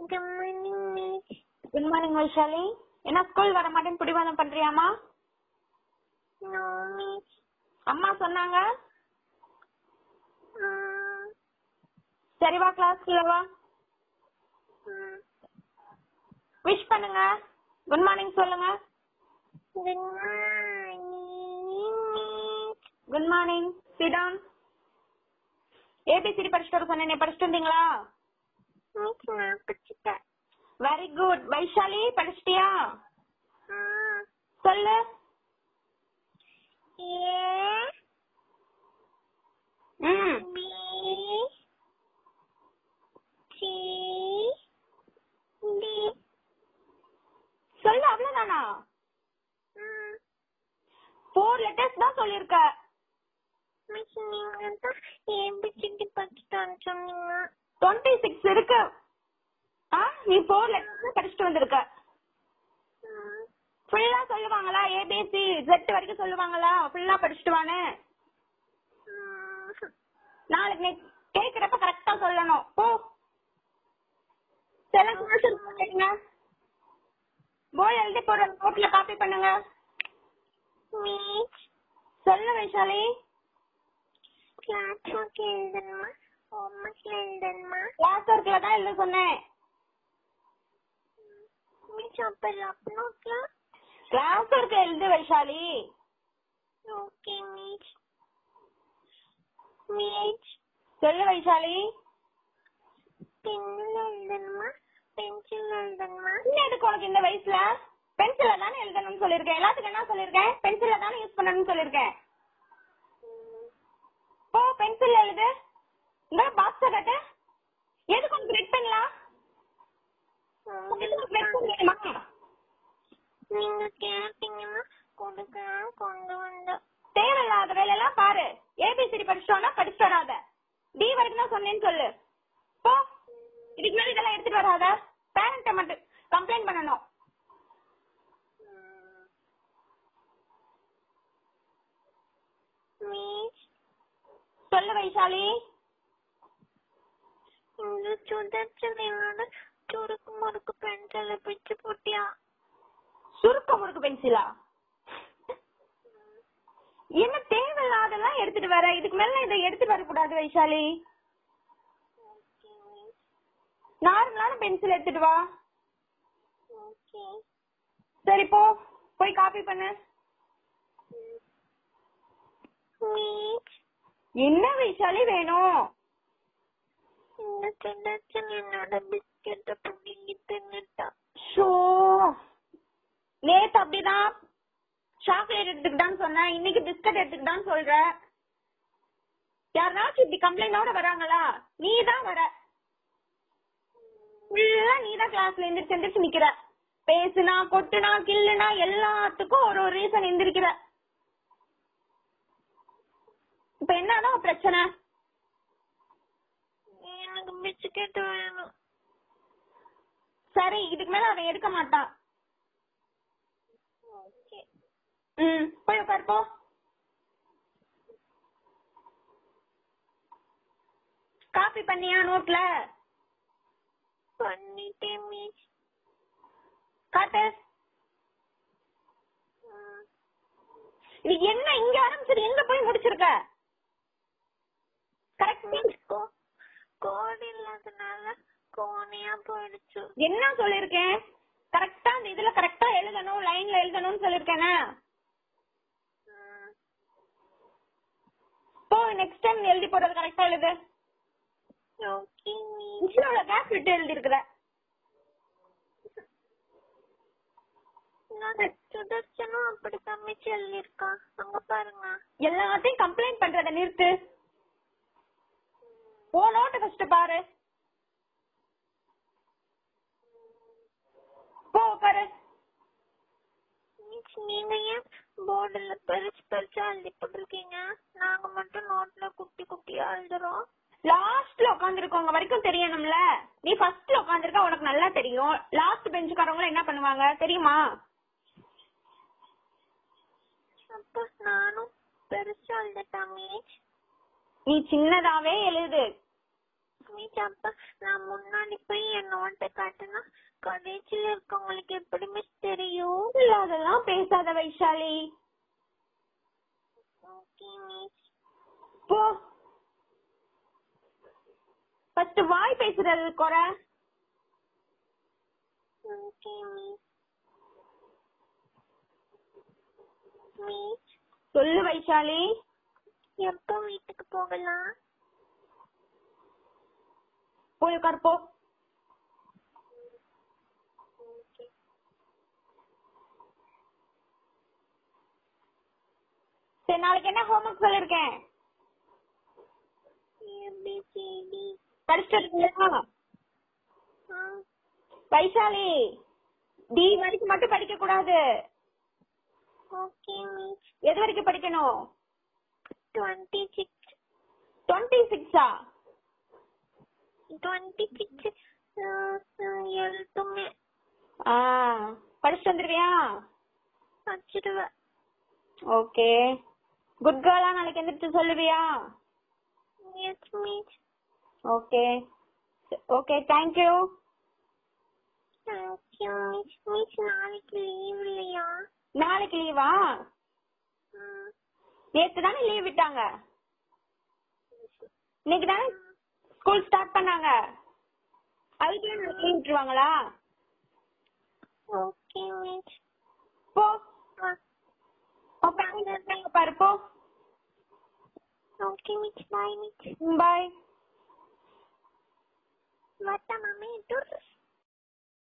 Good morning, Miss. Good morning Vaishali என்ன school வர மாட்டேன்னு பிடிவாதம் பண்றியாமா No, Miss. அம்மா சொன்னாங்க Mm, சரி வா கிளாஸ்க்குள்ள வா mm. விஷ் பண்ணுங்க குட் மார்னிங் சொல்லுங்க Good morning, Miss. Good morning சிடான் ஏபிசிடி படிச்சுட்டு வர சொன்னேன் படிச்சுட்டு வந்தீங்களா Miss, நான் படிச்சுட்டேன். வெரி குட் வைஷாலி படிச்சிட்டியா Mm. சொல்லு A, ம் B, C, D. சொல்லு அவ்வளவுதானா Mm. ஃபோர் லெட்டர்ஸ் தான் சொல்லிருக்க Miss, நீங்க தான் ABCD படிச்சுட்டான்னு சொன்னீங்க. டுவெண்ட்டி சிக்ஸ் இருக்கு ஆ நீ ஃபோர் லெட்டர்ஸ் படிச்சுட்டு வந்திருக்க Mm. ஃபுல்லா சொல்லுவாங்களா ஏபிசி ஜெட் வரைக்கும் சொல்லுவாங்களா ஃபுல்லா படிச்சுட்டு வானே Mm. நாளைக்கு நீ கேக்குறப்ப கரெக்டா சொல்லணும் போ சில கொஸ்டின் பண்ணுங்க போய் எழுதி போற நோட்ல காப்பி பண்ணுங்க Miss, சொல்லு வைஷாலி class work எழுதணுமா homework எழுதணுமா கிளாஸ் ஒர்க்ல தான் எழுத சொன்னேன் மிஸ் அப்ப லப் நோட்ல கிளாஸ் ஒர்க் எழுது வைஷாலி ஓகே மிஸ் மிஸ் சொல்லு வைஷாலி பென்னில் எழுதணுமா பென்சில் எழுதணுமா என்ன எதுக்கு உனக்கு இந்த வயசுல பென்சில தானே எழுதணும்னு சொல்லிருக்கேன் எல்லாத்துக்கும் என்ன சொல்லிருக்கேன் பென்சில தானே யூஸ் பண்ணணும்னு சொல்லிருக்கேன் போ பென்சில் எழுது இந்த பாக்ஸ் கட்டு எதுக்கு உனக்கு ரெட் பண்ணலாம் நீங்க கேட்டீங்கன்னா கொடுக்க கொண்டு வந்த தேவையில்லாத வேலையெல்லாம் பாரு ஏபிசிடி படிச்சிட்டோம்னா படிச்சுட்டு வராத டி வரைக்கும் தான் சொன்னேன்னு சொல்லு போ இதுக்கு மேல இதெல்லாம் எடுத்துட்டு வராத பேரண்ட்ட மட்டும் கம்ப்ளைண்ட் பண்ணணும் மிஸ் சொல்லு வைஷாலி இந்த சுதர்ச்சல் என்னோட சுருக்கு முறுக்கு பென்சில பிச்சு போட்டியா சுருக்க முறுக்கு பென்சிலா என்ன தேவையில்லாதெல்லாம் எடுத்துட்டு வர இதுக்கு மேல இதை எடுத்துட்டு வரக்கூடாது வைஷாலி ஓகே மிஸ் நார்மலான பென்சில் எடுத்துட்டு வா ஓகே சரி போ போய் காப்பி பண்ணு மிஸ் என்ன வைஷாலி வேணும் இந்த சுதர்ச்சல் என்னோட பிஸ்கெட்ட புடிங்கி தின்னுட்டா ஷோ நேத்து அப்படிதான் சாக்லேட் எடுத்துக்கிட்டான்னு சொன்னேன் இன்னைக்கு பிஸ்கட் எடுத்துக்கிட்டான்னு சொல்ற யாருனாச்சும் இப்படி கம்ப்ளைண்டோட வராங்களா நீ தான் வர ஃபுல்லா நீ தான் கிளாஸ்ல எந்திரிச்சு எந்திரிச்சு நிக்கிற பேசுனா கொட்டுனா கில்லுனா எல்லாத்துக்கும் ஒரு ஒரு ரீசன் எந்திரிக்கிற இப்ப என்னதான் உன் பிரச்சனை எனக்கு பிஸ்கெட் வேணும் சரி இதுக்கு மேல அவன் எடுக்க மாட்டான் ஓகே ம் போய் உட்காரு போ காப்பி பண்ணியா நோட்ல பண்ணிட்டேன் மிஸ் காட்டு இது என்ன இங்க ஆரம்பிச்சது எங்க போய் முடிச்சிருக்க கரெக்ட் கோடு இல்லாதனால கோணையா போயிடுச்சு என்ன சொல்லிருக்கேன் கரெக்டா அந்த இதுல கரெக்டா எழுதணும் லைன்ல எழுதணும்னு சொல்லிருக்கேனா ம். போ நெக்ஸ்ட் டைம் எழுதி போடுறது கரெக்டா எழுது ஓகே மிஸ் இன்ஸ்டால கேப் விட்டு எழுதி இருக்கிற நான் சுதர்சனும் அப்படி தமிச்சு எழுதியிருக்கான் அங்க பாருங்க எல்லாத்தையும் கம்ப்ளைண்ட் பண்றத நிறுத்து போ நோட்டு ஃபர்ஸ்ட் பாரு போ உட்காரு மிஸ் நீங்க ஏன் போர்டுல பெருசு பெருசா எழுதி போட்டிருக்கீங்க நாங்க மட்டும் நோட்ல குட்டி குட்டியா எழுதுறோம் லாஸ்ட்ல உட்காந்துருக்கவங்க வரைக்கும் தெரியணும்ல நீ ஃபர்ஸ்ட்ல உட்காந்துருக்க உனக்கு நல்லா தெரியும் லாஸ்ட் பெஞ்சுக்காரவங்க என்ன பண்ணுவாங்க தெரியுமா அப்போ நானும் பெருசா எழுதட்டா மிஸ் நீ சின்னதாவே எழுது மிஸ் அப்ப நான் முன்னாடி போய் என் நோட்டை காட்டினா காலேஜ்ல இருக்கவங்களுக்கு எப்படி மிஸ் தெரியும் அதெல்லாம் பேசாத வைஷாலி ஓகே மிஸ் போ ஃபர்ஸ்ட் வாய் பேசுறது குறை ஓகே மிஸ் மிஸ் சொல்லு வைஷாலி எப்போ வீட்டுக்கு போகலாம் போய் உட்கார் போ ஓகே சரி நாளைக்கு என்ன ஹோம்ஒர்க் சொல்லிருக்கேன் ஏபிசிடி படிச்சுட்டு இருக்கீங்களா ஆ வைஷாலி டி வரைக்கும் மட்டும் படிக்க கூடாது ஓகே மிஸ் எது வரைக்கும் படிக்கணும் டுவெண்ட்டி சிக்ஸ் டுவெண்ட்டி சிக்ஸா டுவெண்ட்டி சிக்ஸ் எழுத்துமே ஆ படிச்சுட்டு வந்துருவியா வச்சிடுவேன் ஓகே குட் கேர்ளா நாளைக்கு எந்திரிச்சு சொல்லுவியா yes miss okay okay thank you thank you miss miss நாளைக்கு லீவ் இல்லையா நாளைக்கு லீவா ம் நேத்து தானே லீவ் விட்டாங்க இன்னைக்கு தானே ஸ்கூல் ஸ்டார்ட் பண்ணாங்க அதுக்குள்ள நாளைக்கு லீவ் விட்டுருவாங்களா ஓகே மிஸ் போ ஆ உன் parents இருக்காங்க பாரு போ okay miss bye miss bye வரட்டா மாமி டூர்